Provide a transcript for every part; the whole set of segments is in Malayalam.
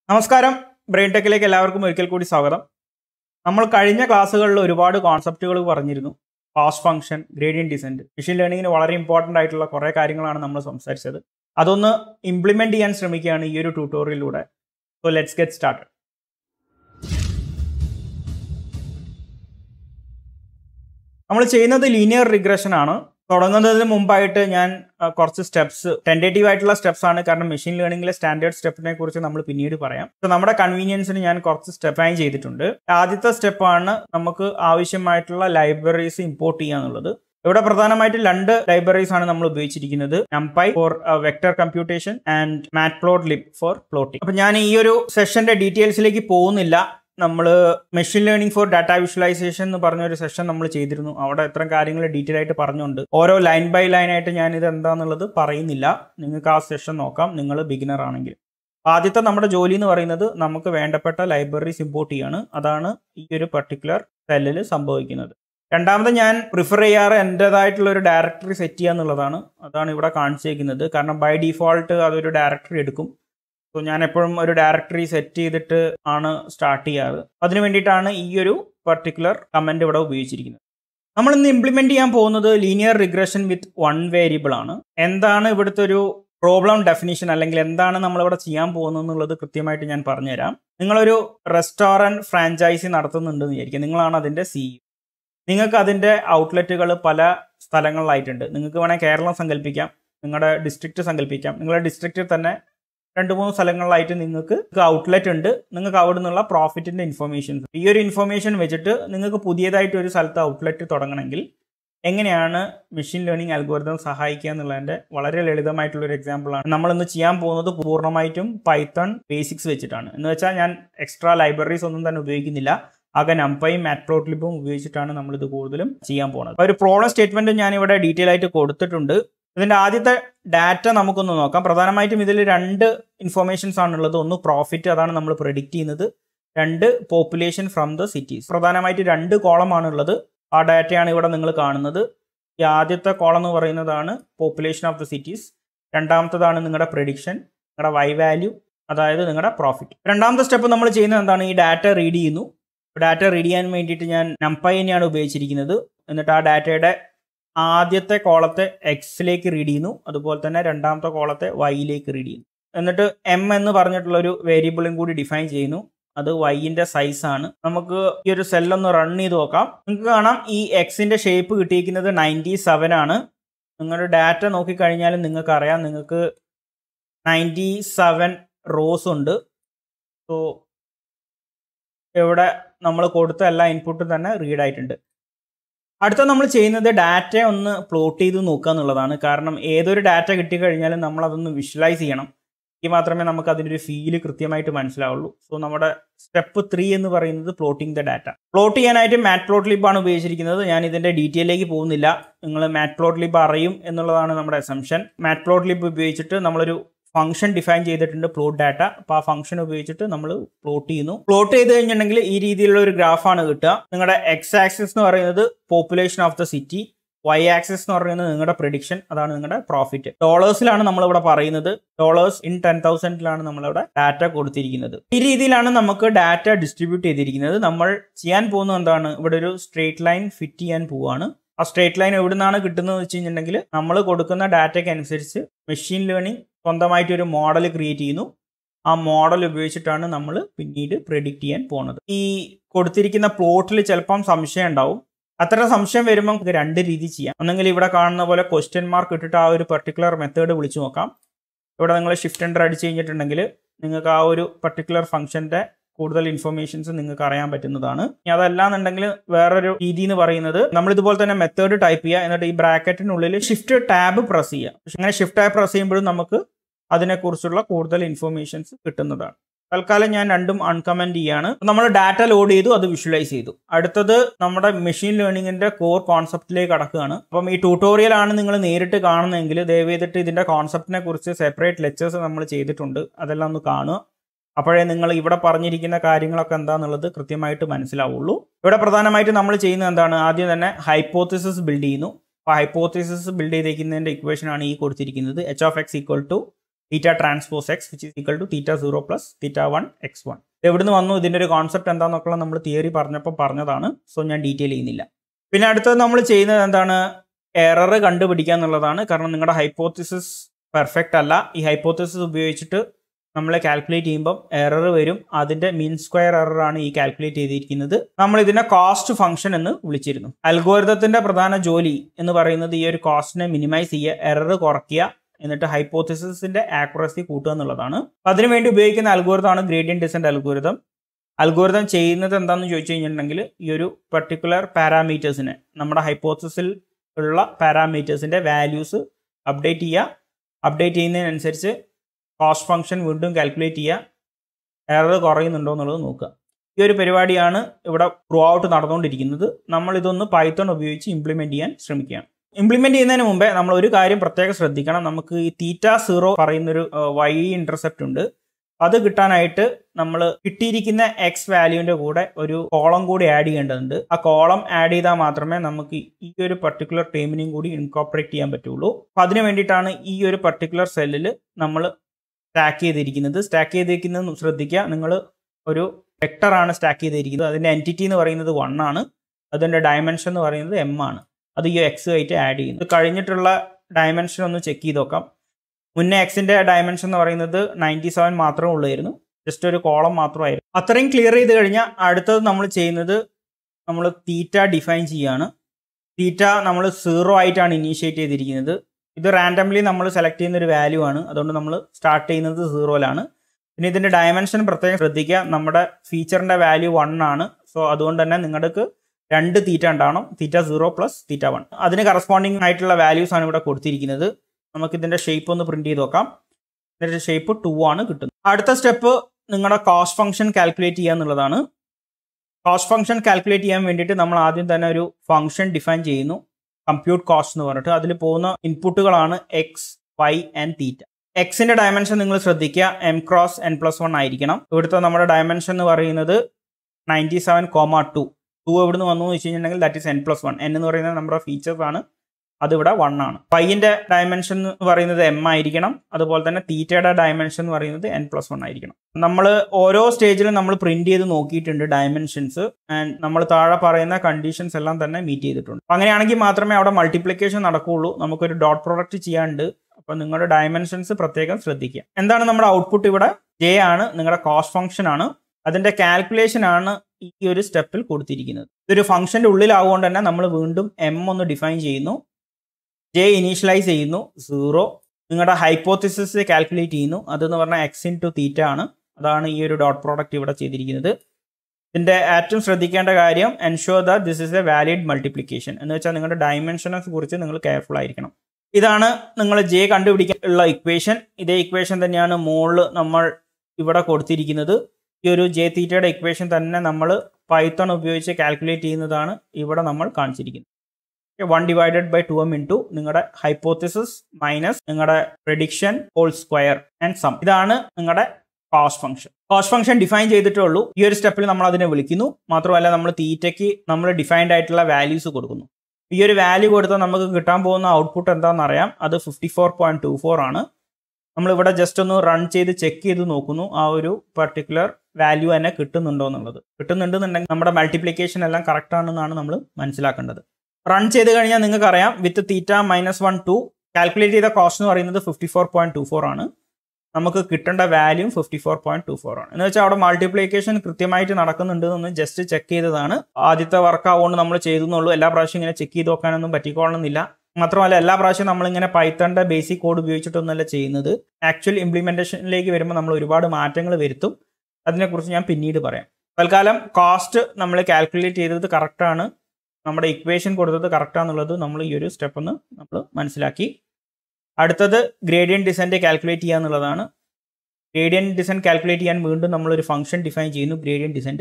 നമസ്കാരം ബ്രെയിൻ ടെക്കിലേക്ക് എല്ലാവർക്കും ഒരിക്കൽ കൂടി സ്വാഗതം നമ്മൾ കഴിഞ്ഞ ക്ലാസ്സുകളിൽ ഒരുപാട് കോൺസെപ്റ്റുകൾ പറഞ്ഞിരുന്നു pass function gradient descent machine ലേണിങ്ങിന് വളരെ ഇമ്പോർട്ടൻ്റ് ആയിട്ടുള്ള കുറേ കാര്യങ്ങളാണ് നമ്മൾ സംസാരിച്ചത് അതൊന്ന് ഇംപ്ലിമെൻ്റ് ചെയ്യാൻ ശ്രമിക്കുകയാണ് ഈ ഒരു ട്യൂട്ടോറിയലിലൂടെ സോ ലെറ്റ്സ് ഗെറ്റ് സ്റ്റാർട്ട് നമ്മൾ ചെയ്യുന്നത് ലീനിയർ റിഗ്രഷൻ ആണ് തുടങ്ങുന്നതിന് മുമ്പായിട്ട് ഞാൻ ആ, കുറച്ച് സ്റ്റെപ്സ് ടെൻറ്റേറ്റീവ് ആയിട്ടുള്ള സ്റ്റെപ്സ് ആണ് കാരണം മെഷീൻ ലേണിംഗിലെ സ്റ്റാൻഡേർഡ് സ്റ്റെപ്പിനെ കുറിച്ച് നമ്മൾ പിന്നീട് പറയാം So, നമ്മുടെ കൺവീനിയൻസിന് ഞാൻ കുറച്ച് സ്റ്റെപ്പ് ആയി ചെയ്തിട്ടുണ്ട് ആദ്യത്തെ സ്റ്റെപ്പാണ് നമുക്ക് ആവശ്യമായിട്ടുള്ള ലൈബ്രറീസ് ഇമ്പോർട്ട് ചെയ്യുക എന്നുള്ളത് ഇവിടെ പ്രധാനമായിട്ട് രണ്ട് ലൈബ്രറീസ് ആണ് നമ്മൾ ഉപയോഗിച്ചിരിക്കുന്നത് NumPy for vector computation and matplotlib for plotting അപ്പൊ ഞാൻ ഈ ഒരു സെഷന്റെ ഡീറ്റെയിൽസിലേക്ക് പോകുന്നില്ല നമ്മൾ machine learning for data visualization എന്ന് പറഞ്ഞ ഒരു സെഷൻ നമ്മൾ ചെയ്തിരുന്നു അവിടെ ഇത്തരം കാര്യങ്ങൾ ഡീറ്റെയിൽ ആയിട്ട് പറഞ്ഞുണ്ട് ഓരോ ലൈൻ ബൈ ലൈൻ ആയിട്ട് ഞാൻ ഇത് എന്താന്നുള്ളത് പറയുന്നില്ല നിങ്ങൾക്ക് ആ സെഷൻ നോക്കാം നിങ്ങൾ ബിഗിനർ ആണെങ്കിൽ ആദ്യത്തെ നമ്മുടെ ജോലി എന്ന് പറയുന്നത് നമുക്ക് വേണ്ടപ്പെട്ട ലൈബ്രറീസ് ഇമ്പോർട്ട് ചെയ്യാണ് അതാണ് ഈ ഒരു പർട്ടിക്കുലർ സെല്ലിൽ സംഭവിക്കുന്നത് രണ്ടാമത് ഞാൻ പ്രിഫർ ചെയ്യാറ് എൻ്റെതായിട്ടുള്ള ഒരു ഡയറക്ടറി സെറ്റ് ചെയ്യുക എന്നുള്ളതാണ് അതാണ് ഇവിടെ കാണിച്ചേക്കുന്നത് കാരണം ബൈ ഡിഫോൾട്ട് അതൊരു ഡയറക്ടറി എടുക്കും സോ ഞാൻ എപ്പോഴും ഒരു ഡയറക്ടറി സെറ്റ് ചെയ്തിട്ട് ആണ് സ്റ്റാർട്ട് ചെയ്യാറ് അതിന് വേണ്ടിയിട്ടാണ് ഈ ഒരു പർട്ടിക്കുലർ കമൻറ്റ് ഇവിടെ ഉപയോഗിച്ചിരിക്കുന്നത് നമ്മൾ ഇന്ന് ഇംപ്ലിമെന്റ് ചെയ്യാൻ പോകുന്നത് linear regression with one variable ആണ് എന്താണ് ഇവിടുത്തെ ഒരു പ്രോബ്ലം ഡെഫിനിഷൻ അല്ലെങ്കിൽ എന്താണ് നമ്മളിവിടെ ചെയ്യാൻ പോകുന്നത് എന്നുള്ളത് കൃത്യമായിട്ട് ഞാൻ പറഞ്ഞുതരാം നിങ്ങളൊരു റെസ്റ്റോറൻറ്റ് ഫ്രാഞ്ചൈസി നടത്തുന്നുണ്ടെന്ന് വിചാരിക്കുക നിങ്ങളാണ് അതിൻ്റെ സിഇഒ നിങ്ങൾക്ക് അതിൻ്റെ ഔട്ട്ലെറ്റുകൾ പല സ്ഥലങ്ങളിലായിട്ടുണ്ട് നിങ്ങൾക്ക് വേണമെങ്കിൽ കേരളം സങ്കല്പിക്കാം നിങ്ങളുടെ ഡിസ്ട്രിക്റ്റ് സങ്കല്പിക്കാം നിങ്ങളുടെ ഡിസ്ട്രിക്റ്റിൽ തന്നെ രണ്ട് മൂന്ന് സ്ഥലങ്ങളിലായിട്ട് നിങ്ങൾക്ക് ഔട്ട്ലെറ്റ് ഉണ്ട് നിങ്ങൾക്ക് അവിടെ നിന്നുള്ള പ്രോഫിറ്റിന്റെ ഇൻഫർമേഷൻ ഈ ഒരു ഇൻഫർമേഷൻ വെച്ചിട്ട് നിങ്ങൾക്ക് പുതിയതായിട്ട് ഒരു സ്ഥലത്ത് ഔട്ട്ലെറ്റ് തുടങ്ങണമെങ്കിൽ എങ്ങനെയാണ് മെഷീൻ ലേണിംഗ് അൽഗോരിതം സഹായിക്കുക എന്നുള്ളതിന്റെ വളരെ ലളിതമായിട്ടുള്ള ഒരു എക്സാമ്പിളാണ് നമ്മൾ ഇന്ന് ചെയ്യാൻ പോകുന്നത് പൂർണ്ണമായിട്ടും പൈത്തൺ ബേസിക്സ് വെച്ചിട്ടാണ് എന്ന് വെച്ചാൽ ഞാൻ എക്സ്ട്രാ ലൈബ്രറീസ് ഒന്നും തന്നെ ഉപയോഗിക്കുന്നില്ല ആകെ നംപയും മാറ്റ്പ്ലോട്ട്ലിപ്പും ഉപയോഗിച്ചിട്ടാണ് നമ്മൾ ഇത് കൂടുതലും ചെയ്യാൻ പോകുന്നത് അപ്പോൾ ഒരു പ്രോബ്ലം സ്റ്റേറ്റ്മെന്റ് ഞാൻ ഇവിടെ ഡീറ്റെയിൽ ആയിട്ട് കൊടുത്തിട്ടുണ്ട് ഇതിന്റെ ആദ്യത്തെ ഡാറ്റ നമുക്കൊന്ന് നോക്കാം പ്രധാനമായിട്ടും ഇതിൽ രണ്ട് ഇൻഫർമേഷൻസ് ആണുള്ളത് ഒന്ന് പ്രോഫിറ്റ് അതാണ് നമ്മൾ പ്രെഡിക്റ്റ് ചെയ്യുന്നത് രണ്ട് പോപ്പുലേഷൻ ഫ്രം ദ സിറ്റീസ് പ്രധാനമായിട്ട് രണ്ട് കോളമാണ് ഉള്ളത് ആ ഡാറ്റയാണ് ഇവിടെ നിങ്ങൾ കാണുന്നത് ഈ ആദ്യത്തെ കോളം എന്ന് പറയുന്നതാണ് പോപ്പുലേഷൻ ഓഫ് ദ സിറ്റീസ് രണ്ടാമത്തതാണ് നിങ്ങളുടെ പ്രഡിക്ഷൻ നിങ്ങളുടെ വൈ വാല്യൂ അതായത് നിങ്ങളുടെ പ്രോഫിറ്റ് രണ്ടാമത്തെ സ്റ്റെപ്പ് നമ്മൾ ചെയ്യുന്നത് എന്താണ് ഈ ഡാറ്റ റീഡ് ചെയ്യുന്നു ഡാറ്റ റീഡ് ചെയ്യാൻ വേണ്ടിയിട്ട് ഞാൻ നംപൈ തന്നെയാണ് ഉപയോഗിച്ചിരിക്കുന്നത് എന്നിട്ട് ആ ഡാറ്റയുടെ ആദ്യത്തെ കോളത്തെ എക്സിലേക്ക് റീഡ് ചെയ്യുന്നു അതുപോലെ തന്നെ രണ്ടാമത്തെ കോളത്തെ വൈയിലേക്ക് റീഡ് ചെയ്യുന്നു എന്നിട്ട് എം എന്ന് പറഞ്ഞിട്ടുള്ള ഒരു വേരിയബിളും കൂടി ഡിഫൈൻ ചെയ്യുന്നു അത് വൈൻ്റെ സൈസ് ആണ് നമുക്ക് ഈ ഒരു സെല്ലൊന്ന് റൺ ചെയ്ത് നോക്കാം നിങ്ങൾക്ക് കാണാം ഈ എക്സിന്റെ ഷേപ്പ് കിട്ടിയിരിക്കുന്നത് നയൻറ്റി സെവൻ ആണ് നിങ്ങളുടെ ഡാറ്റ നോക്കിക്കഴിഞ്ഞാൽ നിങ്ങൾക്ക് അറിയാം നിങ്ങൾക്ക് നയൻറ്റി സെവൻ റോസ് ഉണ്ട് സോ ഇവിടെ നമ്മൾ കൊടുത്ത എല്ലാ ഇൻപുട്ടും തന്നെ റീഡ് ആയിട്ടുണ്ട് അടുത്ത നമ്മൾ ചെയ്യുന്നത് ഡാറ്റ ഒന്ന് പ്ലോട്ട് ചെയ്ത് നോക്കുക എന്നുള്ളതാണ് കാരണം ഏതൊരു ഡാറ്റ കിട്ടിക്കഴിഞ്ഞാലും നമ്മൾ അതൊന്ന് വിഷ്വലൈസ് ചെയ്യണം എങ്കിൽ മാത്രമേ നമുക്ക് അതിൻ്റെ ഒരു ഫീല് കൃത്യമായിട്ട് മനസ്സിലാവുള്ളൂ സോ നമ്മുടെ സ്റ്റെപ്പ് ത്രീ എന്ന് പറയുന്നത് പ്ലോട്ടിംഗ് ദ ഡാറ്റ പ്ലോട്ട് ചെയ്യാനായിട്ട് മാറ്റ് പ്ലോട്ട് ലിബാണ് ഉപയോഗിച്ചിരിക്കുന്നത് ഞാൻ ഇതിൻ്റെ ഡീറ്റെയിലേക്ക് പോകുന്നില്ല നിങ്ങൾ മാറ്റ് പ്ലോട്ട് ലിബ് അറിയും എന്നുള്ളതാണ് നമ്മുടെ അസംഷൻ മാറ്റ് പ്ലോട്ട് ലിബ് ഉപയോഗിച്ചിട്ട് നമ്മളൊരു ഫംഗ്ഷൻ ഡിഫൈൻ ചെയ്തിട്ടുണ്ട് പ്ലോട്ട് ഡാറ്റ അപ്പോൾ ആ ഫംഗ്ഷൻ ഉപയോഗിച്ചിട്ട് നമ്മൾ പ്ലോട്ട് ചെയ്യുന്നു പ്ലോട്ട് ചെയ്ത് കഴിഞ്ഞിട്ടുണ്ടെങ്കിൽ ഈ രീതിയിലുള്ള ഒരു ഗ്രാഫാണ് കിട്ടുക നിങ്ങളുടെ എക്സ് ആക്സിസ് എന്ന് പറയുന്നത് population of the city Y axis എന്ന് പറയുന്നത് നിങ്ങളുടെ പ്രഡിക്ഷൻ അതാണ് നിങ്ങളുടെ പ്രോഫിറ്റ് ഡോളേഴ്സിലാണ് നമ്മളിവിടെ പറയുന്നത് ഡോളേഴ്സ് ഇൻ ടെൻ തൗസൻഡിലാണ് നമ്മളിവിടെ ഡാറ്റ കൊടുത്തിരിക്കുന്നത് ഈ രീതിയിലാണ് നമുക്ക് ഡാറ്റ ഡിസ്ട്രിബ്യൂട്ട് ചെയ്തിരിക്കുന്നത് നമ്മൾ ചെയ്യാൻ പോകുന്നത് എന്താണ് ഇവിടെ ഒരു സ്ട്രേറ്റ് ലൈൻ ഫിറ്റ് ചെയ്യാൻ പോവാണ് ആ സ്ട്രേറ്റ് ലൈൻ എവിടെ നിന്നാണ് കിട്ടുന്നത് വെച്ച് കഴിഞ്ഞിട്ടുണ്ടെങ്കിൽ നമ്മൾ കൊടുക്കുന്ന ഡാറ്റയ്ക്ക് അനുസരിച്ച് മെഷീൻ ലേണിംഗ് സ്വന്തമായിട്ട് ഒരു മോഡൽ ക്രിയേറ്റ് ചെയ്യുന്നു ആ മോഡൽ ഉപയോഗിച്ചിട്ടാണ് നമ്മൾ പിന്നീട് പ്രെഡിക്റ്റ് ചെയ്യാൻ പോകുന്നത് ഈ കൊടുത്തിരിക്കുന്ന പ്ലോട്ടിൽ ചിലപ്പം സംശയം ഉണ്ടാവും അത്തരം സംശയം വരുമ്പോൾ നമുക്ക് രണ്ട് രീതി ചെയ്യാം ഒന്നെങ്കിൽ ഇവിടെ കാണുന്ന പോലെ ക്വസ്റ്റ്യൻ മാർക്ക് ഇട്ടിട്ട് ആ ഒരു പെർട്ടിക്കുലർ മെത്തേഡ് വിളിച്ചു നോക്കാം ഇവിടെ നിങ്ങൾ ഷിഫ്റ്റ് എൻ്റർ അടിച്ച് കഴിഞ്ഞിട്ടുണ്ടെങ്കിൽ നിങ്ങൾക്ക് ആ ഒരു പർട്ടിക്കുലർ ഫംഗ്ഷന്റെ കൂടുതൽ ഇൻഫർമേഷൻസ് നിങ്ങൾക്ക് അറിയാൻ പറ്റുന്നതാണ് ഇനി അതല്ലാന്നുണ്ടെങ്കിൽ വേറൊരു രീതി എന്ന് പറയുന്നത് നമ്മൾ ഇതുപോലെ തന്നെ മെത്തേഡ് ടൈപ്പ് ചെയ്യുക എന്നിട്ട് ഈ ബ്രാക്കറ്റിനുള്ളിൽ ഷിഫ്റ്റ് ടാബ് പ്രസ് ചെയ്യുക അങ്ങനെ ഷിഫ്റ്റ് ടാബ് പ്രസ് ചെയ്യുമ്പോഴും നമുക്ക് അതിനെക്കുറിച്ചുള്ള കൂടുതൽ ഇൻഫർമേഷൻസ് കിട്ടുന്നതാണ് തൽക്കാലം ഞാൻ രണ്ടും അൺകമന്റ് ചെയ്യാണ് നമ്മൾ ഡാറ്റ ലോഡ് ചെയ്തു അത് വിഷ്വലൈസ് ചെയ്തു അടുത്തത് നമ്മുടെ മെഷീൻ ലേണിംഗിന്റെ കോർ കോൺസെപ്റ്റിലേക്ക് കടക്കുകയാണ് അപ്പം ഈ ട്യൂട്ടോറിയൽ ആണ് നിങ്ങൾ നേരിട്ട് കാണുന്നതെങ്കിൽ ദയവ് ചെയ്തിട്ട് ഇതിന്റെ കോൺസെപ്റ്റിനെ കുറിച്ച് സെപ്പറേറ്റ് ലെക്ചേഴ്സ് നമ്മൾ ചെയ്തിട്ടുണ്ട് അതെല്ലാം ഒന്ന് കാണുക അപ്പോഴേ നിങ്ങൾ ഇവിടെ പറഞ്ഞിരിക്കുന്ന കാര്യങ്ങളൊക്കെ എന്താണെന്നുള്ളത് കൃത്യമായിട്ട് മനസ്സിലാവുള്ളൂ ഇവിടെ പ്രധാനമായിട്ട് നമ്മൾ ചെയ്യുന്നത് എന്താണ് ആദ്യം തന്നെ ഹൈപ്പോത്തിസിസ് ബിൽഡ് ചെയ്യുന്നു അപ്പോൾ ഹൈപ്പോത്തിസിസ് ബിൽഡ് ചെയ്തിരിക്കുന്നതിന്റെ ഇക്വേഷൻ ആണ് ഈ കൊടുത്തിരിക്കുന്നത് H of X equal to theta transpose X which equal to theta zero plus theta one X one എവിടുന്ന് വന്നു ഇതിൻ്റെ ഒരു കോൺസെപ്റ്റ് എന്താണെന്നൊക്കെ നമ്മൾ തിയറി പറഞ്ഞപ്പോൾ പറഞ്ഞതാണ് സോ ഞാൻ ഡീറ്റെയിൽ ചെയ്യുന്നില്ല പിന്നെ അടുത്തത് നമ്മൾ ചെയ്യുന്നത് എന്താണ് എറർ കണ്ടുപിടിക്കുക എന്നുള്ളതാണ് കാരണം നിങ്ങളുടെ ഹൈപ്പോത്തിസിസ് പെർഫെക്റ്റ് അല്ല ഈ ഹൈപ്പോത്തിസിസ് ഉപയോഗിച്ചിട്ട് നമ്മൾ കാൽക്കുലേറ്റ് ചെയ്യുമ്പം എറർ വരും അതിന്റെ മീൻ സ്ക്വയർ എറർ ആണ് ഈ കാൽക്കുലേറ്റ് ചെയ്തിരിക്കുന്നത് നമ്മൾ ഇതിനെ കോസ്റ്റ് ഫംഗ്ഷൻ എന്ന് വിളിച്ചിരുന്നു അൽഗോരിതത്തിന്റെ പ്രധാന ജോലി എന്ന് പറയുന്നത് ഈ ഒരു കോസ്റ്റിനെ മിനിമൈസ് ചെയ്യുക എറർ കുറയ്ക്കുക എന്നിട്ട് ഹൈപ്പോത്തിസിന്റെ ആക്യുറസി കൂട്ടുക എന്നുള്ളതാണ് അപ്പൊ അതിനുവേണ്ടി ഉപയോഗിക്കുന്ന അൽഗോരിതമാണ് ഗ്രേഡിയൻ ഡിസെന്റ് അൽഗോരിതം അൽഗോരിതം ചെയ്യുന്നത് എന്താണെന്ന് ചോദിച്ചു കഴിഞ്ഞിട്ടുണ്ടെങ്കിൽ ഈ ഒരു പർട്ടിക്കുലർ പാരാമീറ്റേഴ്സിനെ നമ്മുടെ ഹൈപ്പോത്തിസിൽ ഉള്ള പാരാമീറ്റേഴ്സിന്റെ വാല്യൂസ് അപ്ഡേറ്റ് ചെയ്യുക അപ്ഡേറ്റ് ചെയ്യുന്നതിനനുസരിച്ച് കോസ്റ്റ് ഫംഗ്ഷൻ വീണ്ടും കാൽക്കുലേറ്റ് ചെയ്യുക എറർ കുറയുന്നുണ്ടോ എന്നുള്ളത് നോക്കുക ഈ ഒരു പരിപാടിയാണ് ഇവിടെ ത്രൂ ഔട്ട് നടന്നുകൊണ്ടിരിക്കുന്നത് നമ്മൾ ഇതൊന്ന് പൈത്തൺ ഉപയോഗിച്ച് ഇംപ്ലിമെന്റ് ചെയ്യാൻ ശ്രമിക്കുകയാണ് ഇംപ്ലിമെന്റ് ചെയ്യുന്നതിന് മുമ്പേ നമ്മൾ ഒരു കാര്യം പ്രത്യേകം ശ്രദ്ധിക്കണം നമുക്ക് ഈ തീറ്റ സീറോ പറയുന്നൊരു വൈ ഇന്റർസെപ്റ്റ് ഉണ്ട് അത് കിട്ടാനായിട്ട് നമ്മൾ കിട്ടിയിരിക്കുന്ന എക്സ് വാല്യൂവിന്റെ കൂടെ ഒരു കോളം കൂടി ആഡ് ചെയ്യേണ്ടതുണ്ട് ആ കോളം ആഡ് ചെയ്താൽ മാത്രമേ നമുക്ക് ഈ ഒരു പർട്ടിക്കുലർ ടേമിനെയും കൂടി ഇൻകോപ്പറേറ്റ് ചെയ്യാൻ പറ്റുള്ളൂ അപ്പൊ അതിന് വേണ്ടിയിട്ടാണ് ഈ ഒരു പർട്ടിക്കുലർ സെല്ലിൽ നമ്മൾ സ്റ്റാക്ക് ചെയ്തിരിക്കുന്നത് സ്റ്റാക്ക് ചെയ്തിരിക്കുന്നത് ശ്രദ്ധിക്കുക നിങ്ങൾ ഒരു വെക്ടറാണ് സ്റ്റാക്ക് ചെയ്തിരിക്കുന്നത് അതിന്റെ എൻറ്റിറ്റി എന്ന് പറയുന്നത് വൺ ആണ് അതിന്റെ ഡയമെൻഷൻ എന്ന് പറയുന്നത് എം ആണ് അത് ഈ എക്സ് ആയിട്ട് ആഡ് ചെയ്യുന്നു ഇത് കഴിഞ്ഞിട്ടുള്ള ഡയമെൻഷൻ ഒന്ന് ചെക്ക് ചെയ്ത് നോക്കാം മുന്നേ എക്സിന്റെ ഡയമെൻഷൻ എന്ന് പറയുന്നത് നയൻറ്റി സെവൻ മാത്രമേ ഉള്ളായിരുന്നു ജസ്റ്റ് ഒരു കോളം മാത്രമായിരുന്നു അത്രയും ക്ലിയർ ചെയ്ത് കഴിഞ്ഞാൽ അടുത്തത് നമ്മൾ ചെയ്യുന്നത് നമ്മൾ തീറ്റ ഡിഫൈൻ ചെയ്യാണ് തീറ്റ നമ്മൾ സീറോ ആയിട്ടാണ് ഇനീഷ്യേറ്റ് ചെയ്തിരിക്കുന്നത് ഇത് റാൻഡംലി നമ്മൾ സെലക്ട് ചെയ്യുന്ന ഒരു വാല്യൂ ആണ് അതുകൊണ്ട് നമ്മൾ സ്റ്റാർട്ട് ചെയ്യുന്നത് സീറോയിലാണ് പിന്നെ ഇതിന്റെ ഡയമെൻഷൻ പ്രത്യേകം ശ്രദ്ധിക്കുക നമ്മുടെ ഫീച്ചറിന്റെ വാല്യൂ വൺ ആണ് സോ അതുകൊണ്ട് തന്നെ നിങ്ങൾക്ക് രണ്ട് തീറ്റ ഉണ്ടാവണം theta zero plus theta one അതിന് കറസ്പോണ്ടിങ് ആയിട്ടുള്ള വാല്യൂസ് ആണ് ഇവിടെ കൊടുത്തിരിക്കുന്നത് നമുക്ക് ഇതിന്റെ ഷേപ്പ് ഒന്ന് പ്രിന്റ് ചെയ്ത് നോക്കാം ഇതിന്റെ ഷേപ്പ് ടു ആണ് കിട്ടുന്നത് അടുത്ത സ്റ്റെപ്പ് നിങ്ങളുടെ കോസ്റ്റ് ഫംഗ്ഷൻ കാൽക്കുലേറ്റ് ചെയ്യുക എന്നുള്ളതാണ് കോസ്റ്റ് ഫംഗ്ഷൻ കാൽക്കുലേറ്റ് ചെയ്യാൻ വേണ്ടിയിട്ട് നമ്മൾ ആദ്യം തന്നെ ഒരു ഫംഗ്ഷൻ ഡിഫൈൻ ചെയ്യുന്നു കമ്പ്യൂട്ട് കോസ്റ്റ് എന്ന് പറഞ്ഞിട്ട് അതിൽ പോകുന്ന ഇൻപുട്ടുകളാണ് എക്സ് വൈ ആൻഡ് തീറ്റ എക്സിന്റെ ഡയമെൻഷൻ നിങ്ങൾ ശ്രദ്ധിക്കുക M cross N plus one ആയിരിക്കണം ഇവിടുത്തെ നമ്മുടെ ഡയമെൻഷൻ എന്ന് പറയുന്നത് ninety seven comma two two എവിടുന്ന് വന്നു എന്ന് വെച്ച് കഴിഞ്ഞിട്ടുണ്ടെങ്കിൽ that is N plus one N എന്ന് പറയുന്നത് നമ്മുടെ ഫീച്ചേഴ്സ് ആണ് അതിവിടെ വൺ ആണ് പൈൻ്റെ ഡയമെൻഷൻ എന്ന് പറയുന്നത് എം ആയിരിക്കണം അതുപോലെ തന്നെ തീറ്റയുടെ ഡയമെൻഷൻ എന്ന് പറയുന്നത് എൻ പ്ലസ് വൺ ആയിരിക്കണം നമ്മൾ ഓരോ സ്റ്റേജിലും നമ്മൾ പ്രിന്റ് ചെയ്ത് നോക്കിയിട്ടുണ്ട് ഡയമെൻഷൻസ് ആൻഡ് നമ്മൾ താഴെ പറയുന്ന കണ്ടീഷൻസ് എല്ലാം തന്നെ മീറ്റ് ചെയ്തിട്ടുണ്ട് അങ്ങനെയാണെങ്കിൽ മാത്രമേ അവിടെ മൾട്ടിപ്ലിക്കേഷൻ നടക്കുകയുള്ളൂ നമുക്കൊരു ഡോട്ട് പ്രോഡക്റ്റ് ചെയ്യാണ്ട് അപ്പൊ നിങ്ങളുടെ ഡയമെൻഷൻസ് പ്രത്യേകം ശ്രദ്ധിക്കുക എന്താണ് നമ്മുടെ ഔട്ട്പുട്ട് ഇവിടെ ജെ ആണ് നിങ്ങളുടെ കോസ്റ്റ് ഫംഗ്ഷൻ ആണ് അതിന്റെ കാൽക്കുലേഷൻ ആണ് ഈ ഒരു സ്റ്റെപ്പിൽ കൊടുത്തിരിക്കുന്നത് ഇതൊരു ഫംഗ്ഷന്റെ ഉള്ളിലാവുകൊണ്ട് തന്നെ നമ്മൾ വീണ്ടും എം ഒന്ന് ഡിഫൈൻ ചെയ്യുന്നു ജെ ഇനീഷ്യലൈസ് ചെയ്യുന്നു സീറോ നിങ്ങളുടെ ഹൈപ്പോത്തിസിസ് കാൽക്കുലേറ്റ് ചെയ്യുന്നു അതെന്ന് പറഞ്ഞാൽ എക്സ് ഇൻ ടു തീറ്റ ആണ് അതാണ് ഈ ഒരു ഡോട്ട് പ്രോഡക്റ്റ് ഇവിടെ ചെയ്തിരിക്കുന്നത് ഇതിന്റെ ഏറ്റവും ശ്രദ്ധിക്കേണ്ട കാര്യം ensure that this is a valid multiplication എന്ന് വെച്ചാൽ നിങ്ങളുടെ ഡയമെൻഷനെ കുറിച്ച് നിങ്ങൾ കെയർഫുൾ ആയിരിക്കണം ഇതാണ് നിങ്ങൾ ജെ കണ്ടുപിടിക്കാൻ ഉള്ള ഇക്വേഷൻ ഇതേ ഇക്വേഷൻ തന്നെയാണ് മുകളിൽ നമ്മൾ ഇവിടെ കൊടുത്തിരിക്കുന്നത് ഈ ഒരു ജെ തീറ്റയുടെ ഇക്വേഷൻ തന്നെ നമ്മൾ പൈത്തൺ ഉപയോഗിച്ച് കാൽക്കുലേറ്റ് ചെയ്യുന്നതാണ് ഇവിടെ നമ്മൾ കാണിച്ചിരിക്കുന്നത് one divided by two M into നിങ്ങളുടെ ഹൈപ്പോത്തിസിസ് മൈനസ് നിങ്ങളുടെ prediction whole square and sum ഇതാണ് നിങ്ങളുടെ cost function cost function define ചെയ്തിട്ടേ ഉള്ളൂ ഈ ഒരു സ്റ്റെപ്പിൽ നമ്മൾ അതിനെ വിളിക്കുന്നു മാത്രമല്ല നമ്മൾ തീറ്റയ്ക്ക് നമ്മൾ ഡിഫൈൻഡ് ആയിട്ടുള്ള വാല്യൂസ് കൊടുക്കുന്നു ഈ ഒരു വാല്യൂ കൊടുത്താൽ നമുക്ക് കിട്ടാൻ പോകുന്ന ഔട്ട്പുട്ട് എന്താണെന്ന് അറിയാം അത് fifty four point two four ആണ് നമ്മൾ ഇവിടെ ജസ്റ്റ് ഒന്ന് റൺ ചെയ്ത് ചെക്ക് ചെയ്ത് നോക്കുന്നു ആ ഒരു പർട്ടിക്കുലർ വാല്യൂ തന്നെ കിട്ടുന്നുണ്ടോ എന്നുള്ളത് കിട്ടുന്നുണ്ടെന്നുണ്ടെങ്കിൽ നമ്മുടെ മൾട്ടിപ്ലിക്കേഷൻ എല്ലാം കറക്റ്റ് ആണെന്നാണ് നമ്മൾ മനസ്സിലാക്കേണ്ടത് റൺ ചെയ്ത് കഴിഞ്ഞാൽ നിങ്ങൾക്ക് അറിയാം with theta minus one two calculate ചെയ്ത കോസ്റ്റ് എന്ന് പറയുന്നത് fifty four point two four ആണ് നമുക്ക് കിട്ടേണ്ട value fifty four point two four ആണ് എന്ന് വെച്ചാൽ അവിടെ മൾട്ടിപ്ലിക്കേഷൻ കൃത്യമായിട്ട് നടക്കുന്നുണ്ട് എന്ന് ജസ്റ്റ് ചെക്ക് ചെയ്തതാണ് ആദ്യത്തെ വർക്ക് ആവുകൊണ്ട് നമ്മൾ ചെയ്തെന്നുള്ളൂ എല്ലാ പ്രാവശ്യം ഇങ്ങനെ ചെക്ക് ചെയ്ത് നോക്കാനൊന്നും പറ്റിക്കോളണമെന്നില്ല മാത്രമല്ല എല്ലാ പ്രാവശ്യം നമ്മളിങ്ങനെ പൈത്തണിന്റെ ബേസിക് കോഡ് ഉപയോഗിച്ചിട്ടൊന്നുമല്ല ചെയ്യുന്നത് ആക്ച്വൽ ഇംപ്ലിമെന്റേഷനിലേക്ക് വരുമ്പോൾ നമ്മൾ ഒരുപാട് മാറ്റങ്ങൾ വരുത്തും അതിനെക്കുറിച്ച് ഞാൻ പിന്നീട് പറയാം തൽക്കാലം കോസ്റ്റ് നമ്മൾ കാൽക്കുലേറ്റ് ചെയ്തത് കറക്റ്റാണ് നമ്മുടെ ഇക്വേഷൻ കൊടുത്തത് കറക്റ്റാന്നുള്ളത് നമ്മൾ ഈ ഒരു സ്റ്റെപ്പ് ഒന്ന് നമ്മൾ മനസ്സിലാക്കി അടുത്തത് ഗ്രേഡിയൻ ഡിസൈൻ്റെ കാൽക്കുലേറ്റ് ചെയ്യുക എന്നുള്ളതാണ് ഗ്രേഡിയൻ ഡിസൈൻ കാൽക്കുലേറ്റ് ചെയ്യാൻ വീണ്ടും നമ്മളൊരു ഫംഗ്ഷൻ ഡിഫൈൻ ചെയ്യുന്നു ഗ്രേഡിയൻ ഡിസൈൻറ്റ്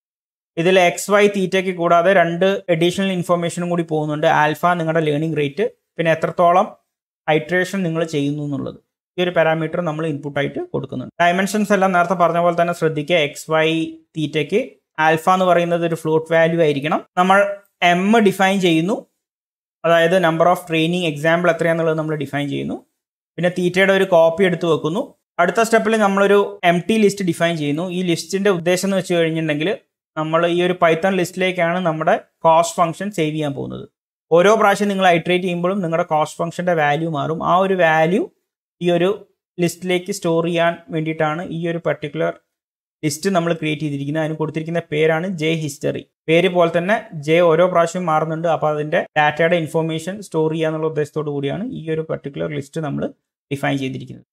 ഇതിൽ എക്സ് വൈ തീറ്റയ്ക്ക് കൂടാതെ രണ്ട് അഡീഷണൽ ഇൻഫർമേഷനും കൂടി പോകുന്നുണ്ട് ആൽഫ നിങ്ങളുടെ ലേണിംഗ് റേറ്റ് പിന്നെ എത്രത്തോളം ഹൈഡ്രേഷൻ നിങ്ങൾ ചെയ്യുന്നു എന്നുള്ളത് ഈ ഒരു പാരാമീറ്റർ നമ്മൾ ഇൻപുട്ടായിട്ട് കൊടുക്കുന്നുണ്ട് ഡയമെൻഷൻസ് എല്ലാം നേരത്തെ പറഞ്ഞ പോലെ തന്നെ ശ്രദ്ധിക്കുക എക്സ് വൈ തീറ്റയ്ക്ക് ആൽഫ എന്ന് പറയുന്നത് ഒരു ഫ്ലോട്ട് വാല്യൂ ആയിരിക്കണം നമ്മൾ എം ഡിഫൈൻ ചെയ്യുന്നു അതായത് നമ്പർ ഓഫ് ട്രെയിനിങ് എക്സാമ്പിൾ എത്രയാണെന്നുള്ളത് നമ്മൾ ഡിഫൈൻ ചെയ്യുന്നു പിന്നെ തീറ്റയുടെ ഒരു കോപ്പി എടുത്ത് വെക്കുന്നു അടുത്ത സ്റ്റെപ്പിൽ നമ്മളൊരു എം ടി ലിസ്റ്റ് ഡിഫൈൻ ചെയ്യുന്നു ഈ ലിസ്റ്റിന്റെ ഉദ്ദേശം എന്ന് വെച്ച് കഴിഞ്ഞിട്ടുണ്ടെങ്കിൽ നമ്മൾ ഈ ഒരു പൈത്തൺ ലിസ്റ്റിലേക്കാണ് നമ്മുടെ കോസ്റ്റ് ഫംഗ്ഷൻ സേവ് ചെയ്യാൻ പോകുന്നത് ഓരോ പ്രാവശ്യം നിങ്ങൾ ഐട്രേറ്റ് ചെയ്യുമ്പോഴും നിങ്ങളുടെ കോസ്റ്റ് ഫംഗ്ഷന്റെ വാല്യൂ മാറും ആ ഒരു വാല്യൂ ഈ ഒരു ലിസ്റ്റിലേക്ക് സ്റ്റോർ ചെയ്യാൻ വേണ്ടിയിട്ടാണ് ഈ ഒരു പർട്ടിക്കുലർ ലിസ്റ്റ് നമ്മൾ ക്രിയേറ്റ് ചെയ്തിരിക്കുന്നത് അതിന് കൊടുത്തിരിക്കുന്ന പേരാണ് ജെ ഹിസ്റ്ററി പേര് പോലെ തന്നെ ജെ ഓരോ പ്രാവശ്യം മാറുന്നുണ്ട് അപ്പോൾ അതിന്റെ ഡാറ്റയുടെ ഇൻഫോർമേഷൻ സ്റ്റോർ ചെയ്യാന്നുള്ള ഉദ്ദേശത്തോടു കൂടിയാണ് ഈ ഒരു പർട്ടിക്കുലർ ലിസ്റ്റ് നമ്മൾ ഡിഫൈൻ ചെയ്തിരിക്കുന്നത്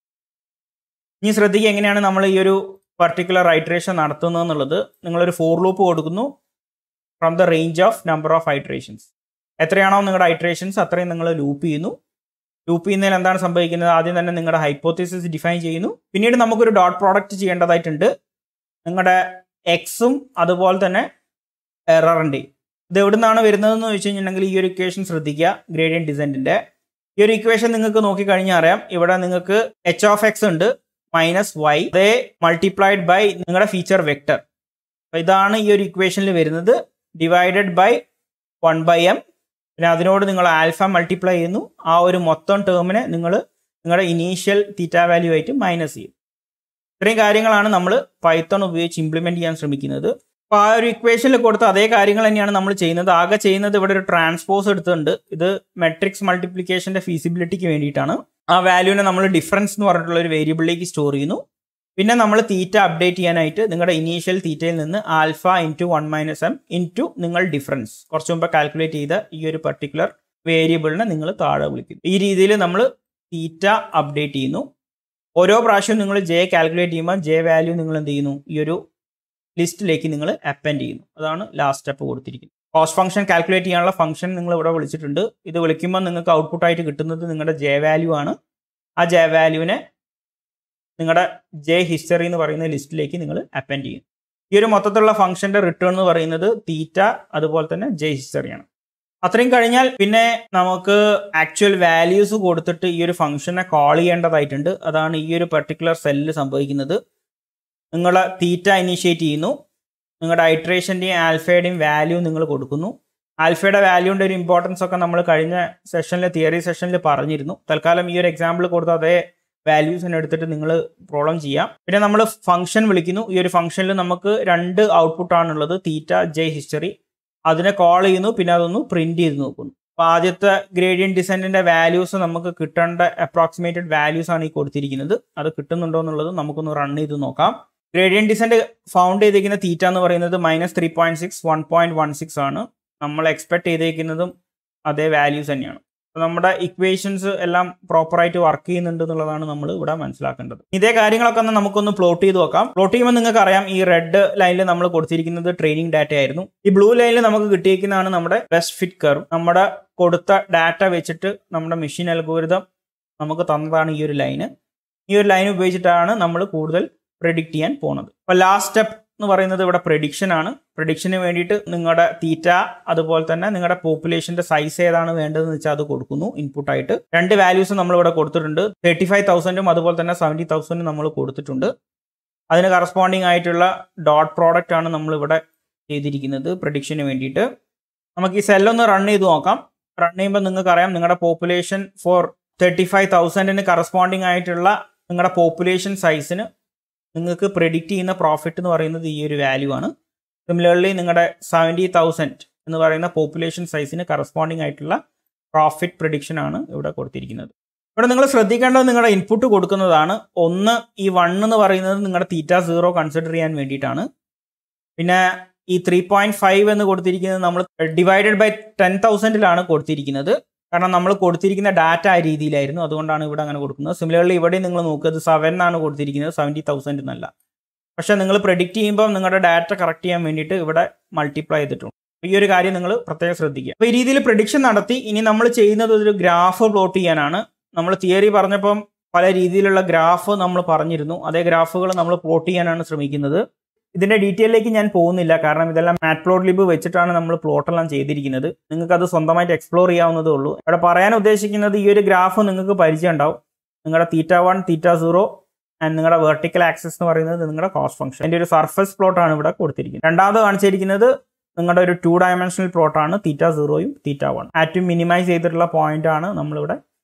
ഇനി ശ്രദ്ധിക്കുക എങ്ങനെയാണ് നമ്മൾ ഈ ഒരു പർട്ടിക്കുലർ ഐട്രേഷൻ നടത്തുന്നത് എന്നുള്ളത് നിങ്ങളൊരു ഫോർ ലൂപ്പ് കൊടുക്കുന്നു from the range of number of iterations എത്രയാണോ നിങ്ങളുടെ ഐട്രേഷൻസ് അത്രയും നിങ്ങൾ ലൂപ്പ് ചെയ്യുന്നു ലൂപ്പ് ചെയ്യുന്നതിൽ എന്താണ് സംഭവിക്കുന്നത് ആദ്യം തന്നെ നിങ്ങളുടെ ഹൈപ്പോത്തിസിസ് ഡിഫൈൻ ചെയ്യുന്നു പിന്നീട് നമുക്കൊരു ഡോട്ട് പ്രോഡക്റ്റ് ചെയ്യേണ്ടതായിട്ടുണ്ട് നിങ്ങളുടെ എക്സും അതുപോലെ തന്നെ എററിൻ്റെ ഇത് എവിടെ നിന്നാണ് വരുന്നതെന്ന് ചോദിച്ചു കഴിഞ്ഞിട്ടുണ്ടെങ്കിൽ ഈ ഒരു ഇക്വേഷൻ ശ്രദ്ധിക്കുക ഗ്രേഡിയൻ ഡിസൈൻറ്റിൻ്റെ ഈ ഒരു ഇക്വേഷൻ നിങ്ങൾക്ക് നോക്കിക്കഴിഞ്ഞാൽ അറിയാം ഇവിടെ നിങ്ങൾക്ക് എച്ച് ഓഫ് എക്സ് ഉണ്ട് മൈനസ് വൈ അതേ മൾട്ടിപ്ലൈഡ് ബൈ നിങ്ങളുടെ ഫീച്ചർ വെക്ടർ അപ്പോൾ ഇതാണ് ഈ ഒരു ഇക്വേഷനിൽ വരുന്നത് divided by one by M പിന്നെ അതിനോട് നിങ്ങൾ ആൽഫ മൾട്ടിപ്ലൈ ചെയ്യുന്നു ആ ഒരു മൊത്തം ടേമിനെ നിങ്ങൾ നിങ്ങളുടെ ഇനീഷ്യൽ തീറ്റ വാല്യൂ ആയിട്ട് മൈനസ് ചെയ്യും ഇത്രയും കാര്യങ്ങളാണ് നമ്മൾ പൈത്തൺ ഉപയോഗിച്ച് ഇംപ്ലിമെന്റ് ചെയ്യാൻ ശ്രമിക്കുന്നത് അപ്പോൾ ആ ഒരു ഇക്വേഷനിൽ കൊടുത്ത അതേ കാര്യങ്ങൾ തന്നെയാണ് നമ്മൾ ചെയ്യുന്നത് ആകെ ചെയ്യുന്നത് ഇവിടെ ഒരു ട്രാൻസ്പോസ് എടുത്തിട്ടുണ്ട് ഇത് മെട്രിക്സ് മൾട്ടിപ്ലിക്കേഷന്റെ ഫീസിബിലിറ്റിക്ക് വേണ്ടിയിട്ടാണ് ആ വാല്യൂവിനെ നമ്മൾ ഡിഫറൻസ് എന്ന് പറഞ്ഞിട്ടുള്ള ഒരു വേരിയബിളിലേക്ക് സ്റ്റോർ ചെയ്യുന്നു പിന്നെ നമ്മൾ തീറ്റ അപ്ഡേറ്റ് ചെയ്യാനായിട്ട് നിങ്ങളുടെ ഇനീഷ്യൽ തീറ്റയിൽ നിന്ന് alpha into one minus M into നിങ്ങൾ ഡിഫറൻസ് കുറച്ച് മുമ്പ് കാൽക്കുലേറ്റ് ചെയ്ത ഈ ഒരു പർട്ടിക്കുലർ വേരിയബിളിനെ നിങ്ങൾ താഴെ വിളിക്കുന്നു ഈ രീതിയിൽ നമ്മൾ തീറ്റ അപ്ഡേറ്റ് ചെയ്യുന്നു ഓരോ പ്രാവശ്യവും നിങ്ങൾ ജെ കാൽക്കുലേറ്റ് ചെയ്യുമ്പോൾ ജെ വാല്യൂ നിങ്ങൾ എന്ത് ചെയ്യുന്നു ഈ ഒരു ലിസ്റ്റിലേക്ക് നിങ്ങൾ അപ്പൻഡ് ചെയ്യുന്നു അതാണ് ലാസ്റ്റ് സ്റ്റെപ്പ് കൊടുത്തിരിക്കുന്നത് കോസ്റ്റ് ഫംഗ്ഷൻ കാൽക്കുലേറ്റ് ചെയ്യാനുള്ള ഫംഗ്ഷൻ നിങ്ങൾ ഇവിടെ വിളിച്ചിട്ടുണ്ട് ഇത് വിളിക്കുമ്പോൾ നിങ്ങൾക്ക് ഔട്ട്പുട്ട് ആയിട്ട് കിട്ടുന്നത് നിങ്ങളുടെ ജെ വാല്യൂ ആണ് ആ ജെ വാല്യൂവിനെ നിങ്ങളുടെ ജെ ഹിസ്റ്ററി എന്ന് പറയുന്ന ലിസ്റ്റിലേക്ക് നിങ്ങൾ അപ്പൻഡ് ചെയ്യും ഈ ഒരു മൊത്തത്തിലുള്ള ഫംഗ്ഷന്റെ റിട്ടേൺ എന്ന് പറയുന്നത് തീറ്റ അതുപോലെ തന്നെ ജെ ഹിസ്റ്ററിയാണ് അത്രയും കഴിഞ്ഞാൽ പിന്നെ നമുക്ക് ആക്ച്വൽ വാല്യൂസ് കൊടുത്തിട്ട് ഈ ഒരു ഫംഗ്ഷനെ കോൾ ചെയ്യേണ്ടതായിട്ടുണ്ട് അതാണ് ഈ ഒരു പെർട്ടിക്കുലർ സെല്ലിൽ സംഭവിക്കുന്നത് നിങ്ങൾ തീറ്റ ഇനിഷ്യേറ്റ് ചെയ്യുന്നു നിങ്ങളുടെ ഐട്രേഷൻ്റെയും ആൽഫയുടെയും വാല്യൂ നിങ്ങൾ കൊടുക്കുന്നു ആൽഫയുടെ വാല്യൂൻ്റെ ഒരു ഇമ്പോർട്ടൻസ് ഒക്കെ നമ്മൾ കഴിഞ്ഞ സെഷനിൽ തിയറി സെഷനിൽ പറഞ്ഞിരുന്നു തൽക്കാലം ഈ ഒരു എക്സാമ്പിൾ കൊടുത്ത അതേ വാല്യൂസിനെ എടുത്തിട്ട് നിങ്ങൾ പ്രോബ്ലം ചെയ്യാം പിന്നെ നമ്മൾ ഫംഗ്ഷൻ വിളിക്കുന്നു ഈ ഒരു ഫംഗ്ഷനിൽ നമുക്ക് രണ്ട് ഔട്ട്പുട്ട് ആണുള്ളത് തീറ്റ ജെ ഹിസ്റ്ററി അതിനെ കോൾ ചെയ്യുന്നു പിന്നെ അതൊന്ന് പ്രിന്റ് ചെയ്ത് നോക്കുന്നു അപ്പോൾ ആദ്യത്തെ ഗ്രേഡിയൻ ഡിസൈനിന്റെ വാല്യൂസ് നമുക്ക് കിട്ടേണ്ട അപ്രോക്സിമേറ്റഡ് വാല്യൂസ് ആണ് ഈ കൊടുത്തിരിക്കുന്നത് അത് കിട്ടുന്നുണ്ടോ എന്നുള്ളത് നമുക്കൊന്ന് റൺ ചെയ്ത് നോക്കാം ഗ്രേഡിയൻ ഡിസൈൻ്റെ ഫൗണ്ട് ചെയ്തിരിക്കുന്ന തീറ്റ എന്ന് പറയുന്നത് minus three point six one point one six ആണ് നമ്മൾ എക്സ്പെക്ട് ചെയ്തേക്കുന്നതും അതേ വാല്യൂസ് തന്നെയാണ് അപ്പോൾ നമ്മുടെ ഇക്വേഷൻസ് എല്ലാം പ്രോപ്പറായിട്ട് വർക്ക് ചെയ്യുന്നുണ്ട് എന്നുള്ളതാണ് നമ്മൾ ഇവിടെ മനസ്സിലാക്കേണ്ടത് ഇതേ കാര്യങ്ങളൊക്കെ ഒന്ന് നമുക്കൊന്ന് പ്ലോട്ട് ചെയ്ത് നോക്കാം പ്ലോട്ട് ചെയ്യുമ്പോൾ നിങ്ങൾക്ക് അറിയാം ഈ റെഡ് ലൈനിൽ നമ്മൾ കൊടുത്തിരിക്കുന്നത് ട്രെയിനിങ് ഡാറ്റ ആയിരുന്നു ഈ ബ്ലൂ ലൈനിൽ നമുക്ക് കിട്ടിയിരിക്കുന്നതാണ് നമ്മുടെ ബെസ്റ്റ് ഫിറ്റ് കർവ് നമ്മുടെ കൊടുത്ത ഡാറ്റ വെച്ചിട്ട് നമ്മുടെ മെഷീൻ അൽഗോരിതം നമുക്ക് തന്നതാണ് ഈ ഒരു ലൈന് ഈ ഒരു ലൈൻ ഉപയോഗിച്ചിട്ടാണ് നമ്മൾ കൂടുതൽ പ്രെഡിക്റ്റ് ചെയ്യാൻ പോകുന്നത് അപ്പോൾ ലാസ്റ്റ് സ്റ്റെപ്പ് എന്ന് പറയുന്നത് ഇവിടെ പ്രഡിക്ഷൻ ആണ് പ്രഡിക്ഷന് വേണ്ടിയിട്ട് നിങ്ങളുടെ തീറ്റ അതുപോലെ തന്നെ നിങ്ങളുടെ പോപ്പുലേഷന്റെ സൈസ് ഏതാണ് വേണ്ടതെന്ന് വെച്ചാൽ അത് കൊടുക്കുന്നു ഇൻപുട്ട് ആയിട്ട് രണ്ട് വാല്യൂസ് നമ്മൾ ഇവിടെ കൊടുത്തിട്ടുണ്ട് തേർട്ടി ഫൈവ് തൗസൻഡും അതുപോലെ തന്നെ സെവൻറ്റി തൗസൻഡും നമ്മൾ കൊടുത്തിട്ടുണ്ട് അതിന് കറസ്പോണ്ടിങ് ആയിട്ടുള്ള ഡോട്ട് പ്രോഡക്റ്റ് ആണ് നമ്മൾ ഇവിടെ ചെയ്തിരിക്കുന്നത് പ്രഡിക്ഷന് വേണ്ടിയിട്ട് നമുക്ക് ഈ സെല്ലൊന്ന് റൺ ചെയ്ത് നോക്കാം റൺ ചെയ്യുമ്പോൾ നിങ്ങൾക്ക് അറിയാം നിങ്ങളുടെ പോപ്പുലേഷൻ ഫോർ തേർട്ടി ഫൈവ് തൗസൻഡിന് കറസ്പോണ്ടിങ് ആയിട്ടുള്ള നിങ്ങളുടെ പോപ്പുലേഷൻ സൈസിന് നിങ്ങൾക്ക് പ്രെഡിക്റ്റ് ചെയ്യുന്ന പ്രോഫിറ്റ് എന്ന് പറയുന്നത് ഈ ഒരു വാല്യൂ ആണ് സിമിലർലി നിങ്ങളുടെ സെവൻറ്റി തൗസൻഡ് എന്ന് പറയുന്ന പോപ്പുലേഷൻ സൈസിന് കറസ്പോണ്ടിങ് ആയിട്ടുള്ള പ്രോഫിറ്റ് പ്രഡിക്ഷൻ ആണ് ഇവിടെ കൊടുത്തിരിക്കുന്നത് ഇവിടെ നിങ്ങൾ ശ്രദ്ധിക്കേണ്ടത് നിങ്ങളുടെ ഇൻപുട്ട് കൊടുക്കുന്നതാണ് ഒന്ന് ഈ വൺ എന്ന് പറയുന്നത് നിങ്ങളുടെ തീറ്റ സീറോ കൺസിഡർ ചെയ്യാൻ വേണ്ടിയിട്ടാണ് പിന്നെ ഈ ത്രീ പോയിന്റ് ഫൈവ് എന്ന് കൊടുത്തിരിക്കുന്നത് നമ്മൾ ഡിവൈഡഡ് ബൈ ടെൻ തൗസൻഡിലാണ് കൊടുത്തിരിക്കുന്നത് കാരണം നമ്മൾ കൊടുത്തിരിക്കുന്ന ഡാറ്റ ആ രീതിയിലായിരുന്നു അതുകൊണ്ടാണ് ഇവിടെ അങ്ങനെ കൊടുക്കുന്നത് സിമിലർലി ഇവിടെ നിങ്ങൾ നോക്കുക സെവൻ എന്നാണ് കൊടുത്തിരിക്കുന്നത് സെവൻറ്റി തൗസൻഡ് എന്നല്ല പക്ഷെ നിങ്ങൾ പ്രെഡിക്റ്റ് ചെയ്യുമ്പോൾ നിങ്ങളുടെ ഡാറ്റ കറക്റ്റ് ചെയ്യാൻ വേണ്ടിയിട്ട് ഇവിടെ മൾട്ടിപ്ലൈ ചെയ്തിട്ടുണ്ട് ഈ ഒരു കാര്യം നിങ്ങൾ പ്രത്യേകം ശ്രദ്ധിക്കുക അപ്പോൾ ഈ രീതിയിൽ പ്രഡിക്ഷൻ നടത്തി ഇനി നമ്മൾ ചെയ്യുന്നത് ഒരു ഗ്രാഫ് പ്ലോട്ട് ചെയ്യാനാണ് നമ്മൾ തിയറി പറഞ്ഞപ്പം പല രീതിയിലുള്ള ഗ്രാഫ് നമ്മൾ പറഞ്ഞിരുന്നു അതേ ഗ്രാഫുകൾ നമ്മൾ പ്ലോട്ട് ചെയ്യാനാണ് ശ്രമിക്കുന്നത് ഇതിന്റെ ഡീറ്റെയിലേക്ക് ഞാൻ പോകുന്നില്ല കാരണം ഇതെല്ലാം മാറ്റ് പ്ലോട്ട് ലിബ് വെച്ചിട്ടാണ് നമ്മൾ പ്ലോട്ടെല്ലാം ചെയ്തിരിക്കുന്നത് നിങ്ങൾക്ക് അത് സ്വന്തമായിട്ട് എക്സ്പ്ലോർ ചെയ്യാവുന്നതേ ഉള്ളൂ ഇവിടെ പറയാൻ ഉദ്ദേശിക്കുന്നത് ഈ ഒരു ഗ്രാഫ് നിങ്ങൾക്ക് പരിചയം ഉണ്ടാവും നിങ്ങളുടെ theta one theta zero and നിങ്ങളുടെ വെർട്ടിക്കൽ ആക്സസ് എന്ന് പറയുന്നത് നിങ്ങളുടെ കോസ്റ്റ് ഫംഗ്ഷൻ അതിന്റെ ഒരു സർഫസ് പ്ലോട്ടാണ് ഇവിടെ കൊടുത്തിരിക്കുന്നത് രണ്ടാമത് കാണിച്ചിരിക്കുന്നത് നിങ്ങളുടെ ഒരു ടു ഡയമെൻഷണൽ പ്ലോട്ടാണ് തീറ്റ സീറോയും തീറ്റ വൺ ആറ്റും മിനിമൈസ് ചെയ്തിട്ടുള്ള പോയിന്റ് ആണ് നമ്മളിവിടെ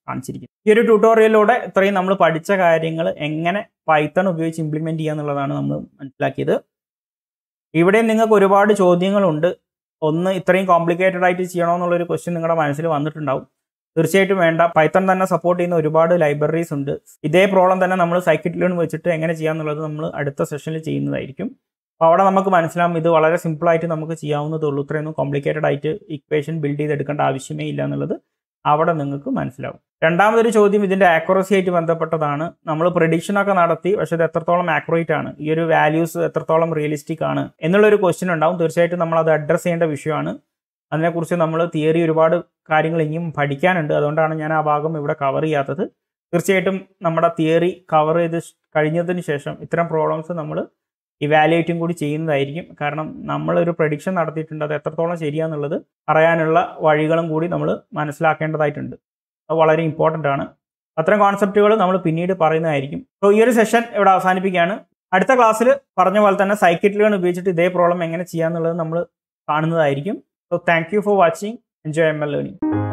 കാണിച്ചിരിക്കുന്നത് ഈ ഒരു ട്യൂട്ടോറിയലിലൂടെ ഇത്രയും നമ്മൾ പഠിച്ച കാര്യങ്ങൾ എങ്ങനെ പൈത്തൺ ഉപയോഗിച്ച് ഇംപ്ലിമെന്റ് ചെയ്യുക എന്നുള്ളതാണ് നമ്മൾ മനസ്സിലാക്കിയത് ഇവിടെ നിങ്ങൾക്ക് ഒരുപാട് ചോദ്യങ്ങളുണ്ട് ഒന്ന് ഇത്രയും കോംപ്ലിക്കേറ്റഡ് ആയിട്ട് ചെയ്യണോ എന്നുള്ളൊരു ക്വസ്റ്റ്യൻ നിങ്ങളുടെ മനസ്സിൽ വന്നിട്ടുണ്ടാവും തീർച്ചയായിട്ടും വേണ്ട പൈത്തൺ തന്നെ സപ്പോർട്ട് ചെയ്യുന്ന ഒരുപാട് ലൈബ്രറീസ് ഉണ്ട് ഇതേ പ്രോബ്ലം തന്നെ നമ്മൾ സൈക്കിറ്റ് ലേൺ വെച്ചിട്ട് എങ്ങനെ ചെയ്യാന്നുള്ളത് നമ്മൾ അടുത്ത സെഷനിൽ ചെയ്യുന്നതായിരിക്കും അപ്പോൾ അവിടെ നമുക്ക് മനസ്സിലാവും ഇത് വളരെ സിമ്പിളായിട്ട് നമുക്ക് ചെയ്യാവുന്നതേ ഉള്ളൂ ഇത്രയൊന്നും കോംപ്ലിക്കേറ്റഡ് ആയിട്ട് ഇക്വേഷൻ ബിൽഡ് ചെയ്തെടുക്കേണ്ട ആവശ്യമേ ഇല്ല എന്നുള്ളത് അവിടെ നിങ്ങൾക്ക് മനസ്സിലാവും രണ്ടാമതൊരു ചോദ്യം ഇതിൻ്റെ ആക്യുറസി ആയിട്ട് ബന്ധപ്പെട്ടതാണ് നമ്മൾ prediction ഒക്കെ നടത്തി പക്ഷേ ഇത് എത്രത്തോളം ആക്യുറേറ്റ് ആണ് ഈ ഒരു വാല്യൂസ് എത്രത്തോളം റിയലിസ്റ്റിക് ആണ് എന്നുള്ളൊരു ക്വസ്റ്റ്യൻ ഉണ്ടാവും തീർച്ചയായിട്ടും നമ്മൾ അത് അഡ്രസ്സ് ചെയ്യേണ്ട വിഷയമാണ് അതിനെക്കുറിച്ച് നമ്മൾ തിയറി ഒരുപാട് കാര്യങ്ങൾ ഇനിയും പഠിക്കാനുണ്ട് അതുകൊണ്ടാണ് ഞാൻ ആ ഭാഗം ഇവിടെ കവർ ചെയ്യാത്തത് തീർച്ചയായിട്ടും നമ്മുടെ തിയറി കവർ ചെയ്ത് കഴിഞ്ഞതിന് ശേഷം ഇത്തരം പ്രോബ്ലംസ് നമ്മൾ ഇവാലുവേറ്റും കൂടി ചെയ്യുന്നതായിരിക്കും കാരണം നമ്മളൊരു പ്രഡിക്ഷൻ നടത്തിയിട്ടുണ്ട് അത് എത്രത്തോളം ശരിയാന്നുള്ളത് അറിയാനുള്ള വഴികളും കൂടി നമ്മൾ മനസ്സിലാക്കേണ്ടതായിട്ടുണ്ട് അത് വളരെ ഇമ്പോർട്ടൻ്റ് ആണ് അത്തരം കോൺസെപ്റ്റുകൾ നമ്മൾ പിന്നീട് പറയുന്നതായിരിക്കും സോ ഈ ഒരു സെഷൻ ഇവിടെ അവസാനിപ്പിക്കുകയാണ് അടുത്ത ക്ലാസ്സിൽ പറഞ്ഞ പോലെ തന്നെ സൈക്കിറ്റ് ലേൺ ഉപയോഗിച്ചിട്ട് ഇതേ പ്രോബ്ലം എങ്ങനെ ചെയ്യാന്നുള്ളത് നമ്മൾ കാണുന്നതായിരിക്കും so thank you for watching enjoy M L learning